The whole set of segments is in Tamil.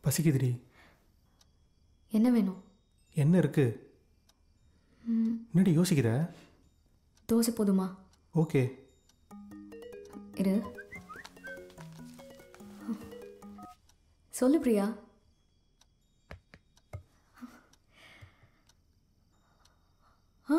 பசிக்குதுடி என்ன வேணும் என்ன இருக்கு ம், என்னடி யோசிக்கிற தோசை போதுமா ஓகே இரு சொல்லு பிரியா ஆ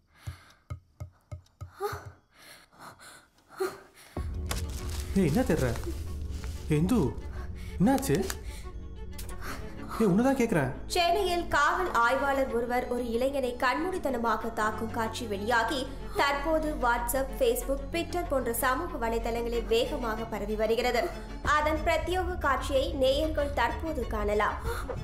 ஏய் என்ன தேடுற ஏய், இந்து என்னாச்சு ஏய் உன்னதான் கேட்குறேன் சென்னையில் காவல் ஆய்வாளர் ஒருவர் ஒரு இளைஞனை கண்மூடித்தனமாக தாக்கும் காட்சி வெளியாகி தற்போது வாட்ஸ்அப் ஃபேஸ்புக் ட்விட்டர் போன்ற சமூக வலைதளங்களில் வேகமாக பரவி வருகிறது அதன் பிரத்யேக காட்சியை நேயர்கள் தற்போது காணலாம்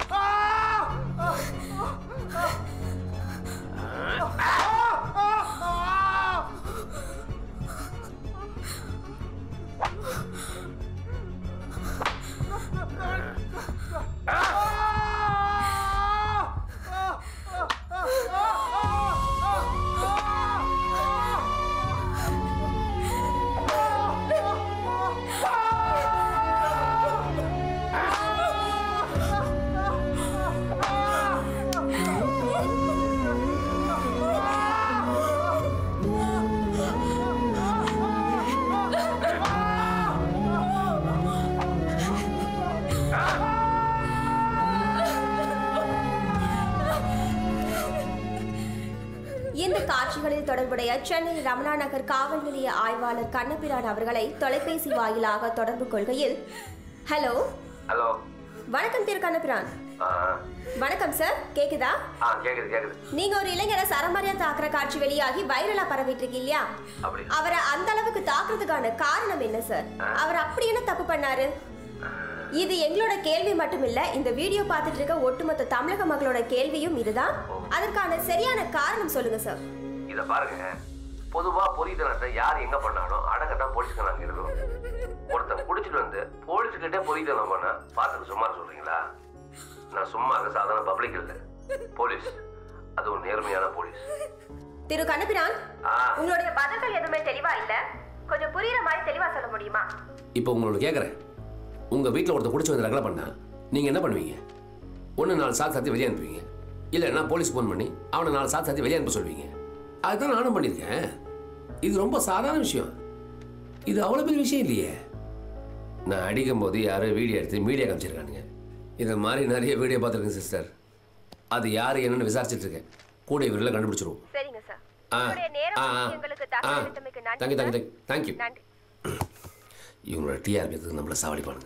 இந்த காட்சிகளில் தொடர்புடைய சென்னை ரமணா நகர் காவல் நிலைய ஆய்வாளர் கண்ணபிரான் அவர்களை தொலைபேசி வாயிலாக தொடர்பு கொள்கையில் ஹலோ ஹலோ வணக்கம் திரு கண்ணபிரான் ஆ வணக்கம் சார் கேக்குதா ஆ கேக்குது கேக்குது நீங்க ஒரு இளைஞரை சரமாரியா தாக்குற காட்சி வெளியாகி வைரலா பரவிட்டு இருக்கீங்க இல்லையா அப்படி அவரை அந்த அளவுக்கு தாக்குறதுக்கான காரணம் என்ன சார் அவர் அப்படி என்ன தப்பு பண்ணாரு இது எங்களோட கேள்வி மட்டும் இல்ல இந்த வீடியோ பார்த்துட்டு இருக்க ஒட்டுமொத்த தமிழக மக்களோட கேள்வியும் இதுதான் அதற்கான சரியான காரணம் சொல்லுங்க சார் இத பாருங்க பொதுவா பொறித்தனத்தை யார் எங்க பண்ணாலும் அடக்கத்தான் போலீஸ்க்கு நாங்க இருக்கணும் ஒருத்தன் குடிச்சிட்டு வந்து போலீஸ்கிட்டே பொறித்தனம் பண்ண பார்த்துட்டு சும்மா இருக்க சொல்றீங்களா நான் சும்மா இருக்க சாதாரண பப்ளிக் இல்ல போலீஸ் அது ஒரு நேர்மையான போலீஸ் திரு கண்ணபிரான் ஆ உங்களுடைய பதில்கள் எதுவுமே தெளிவா இல்ல கொஞ்சம் புரியுற மாதிரி தெளிவா சொல்ல முடியுமா இப்போ உங்களோட கேட்குறேன் உங்கள் வீட்டில் ஒருத்தர் குடிச்சு வந்து ரகலை பண்ணா நீங்கள் என்ன பண்ணுவீங்க ஒன்று நாலு சாத்து சாத்தி வெளியே அனுப்புவீங்க இல்லைன்னா போலீஸ் ஃபோன் பண்ணி அவனை நாலு சாத்து சாத்தி வெளியே அனுப்ப சொல்வீங்க அதுதான் நானும் பண்ணியிருக்கேன் இது ரொம்ப சாதாரண விஷயம் இது அவ்வளோ பெரிய விஷயம் இல்லையே நான் அடிக்கும் போது யாரும் வீடியோ எடுத்து மீடியா காமிச்சிருக்கானுங்க இது மாதிரி நிறைய வீடியோ பார்த்துருக்கேன் சிஸ்டர் அது யார் என்னன்னு விசாரிச்சுட்டு இருக்கேன் கூடிய விரைவில் கண்டுபிடிச்சிருவோம் சரிங்க சார் ஆ உங்களுடைய நேரம் ஆ ஆ எங்களுக்கு ஆ தகவல் அளித்தமைக்கு நன்றி தேங்க்யூ சார். தேங்க்யூ தேங்க்யூ நன்றி இவங்களோட டிஆர்பி எதுக்கு நம்மளை சாவடிப்பானுங்க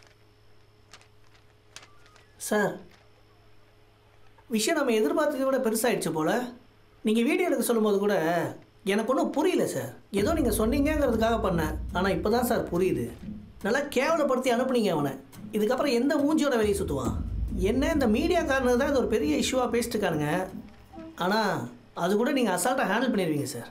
சார் விஷயம் நம்ம எதிர்பார்த்ததை விட பெருசாகிடுச்சு போல் நீங்கள் வீடியோ எடுக்க சொல்லும்போது கூட எனக்கு ஒன்றும் புரியல சார் ஏதோ நீங்கள் சொன்னீங்கங்கிறதுக்காக பண்ணேன் ஆனால் இப்போ தான் சார் புரியுது நல்லா கேவலப்படுத்தி அனுப்புனீங்க அவனை இதுக்கப்புறம் எந்த மூஞ்சியோட வெளியே சுற்றுவான் என்ன இந்த மீடியா காரணம் தான் இது ஒரு பெரிய இஷ்யூவாக பேசிட்டு இருக்கானுங்க ஆனால் அது கூட நீங்கள் அசால்ட்டாக ஹேண்டில் பண்ணிடுவீங்க சார்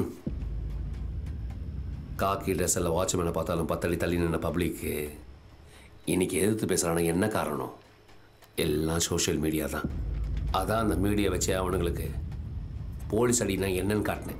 காக்கி ட்ரெஸ்ஸில் வாட்ச்மேனை பார்த்தாலும் பத்தடி தள்ளி நின்ன பப்ளிக்கு இன்னைக்கு எதிர்த்து பேசுகிறான என்ன காரணம் எல்லாம் சோஷியல் மீடியா தான் அதான் அந்த மீடியா வச்சு அவனுங்களுக்கு போலீஸ் அடினா என்னன்னு காட்டினேன்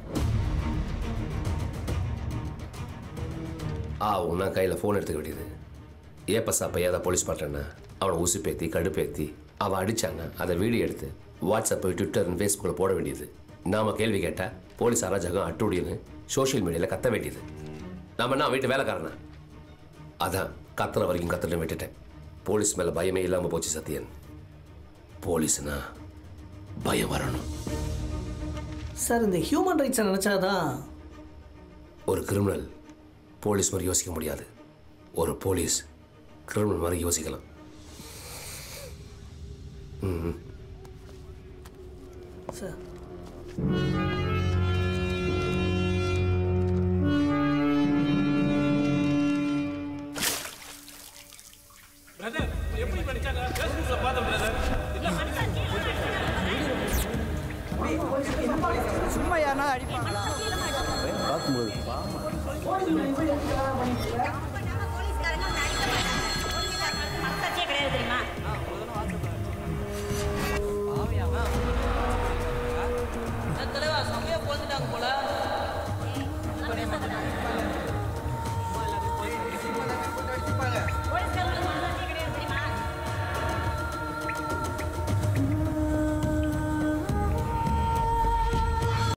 ஆ உன்னா கையில் ஃபோன் எடுத்துக்க வேண்டியது ஏப்பசா பையாத போலீஸ் பாட்டேன்னா அவனை உசுப்பேத்தி கடுப்பேத்தி அவன் அடிச்சான்னா அதை வீடியோ எடுத்து வாட்ஸ்அப் ட்விட்டர் ஃபேஸ்புக்கில் போட வேண்டியது நாம கேள்வி கேட்டால் போலீஸ் அராஜகம் அட்டுடின்னு சோஷியல் மீடியாவில் கத்த வேண்டியது நாம என்ன வீட்டு வேலைக்காரனா அதான் கத்துற வரைக்கும் கத்துட்டு விட்டுட்டேன் போலீஸ் மேலே பயமே இல்லாமல் போச்சு சத்யன் போலீஸ்னா பயம் வரணும் சார் இந்த ஹியூமன் ரைட்ஸை நினச்சாதான் ஒரு கிரிமினல் போலீஸ் மாதிரி யோசிக்க முடியாது ஒரு போலீஸ் கிரிமினல் மாதிரி யோசிக்கலாம் ம் சார் பிரதர் எப்படி படிச்சாங்க ஃபேஸ்புக்ல பார்த்தேன் பிரதர் சும்மா யாருனாலும் அடிப்பாங்களா பார்க்கும்போது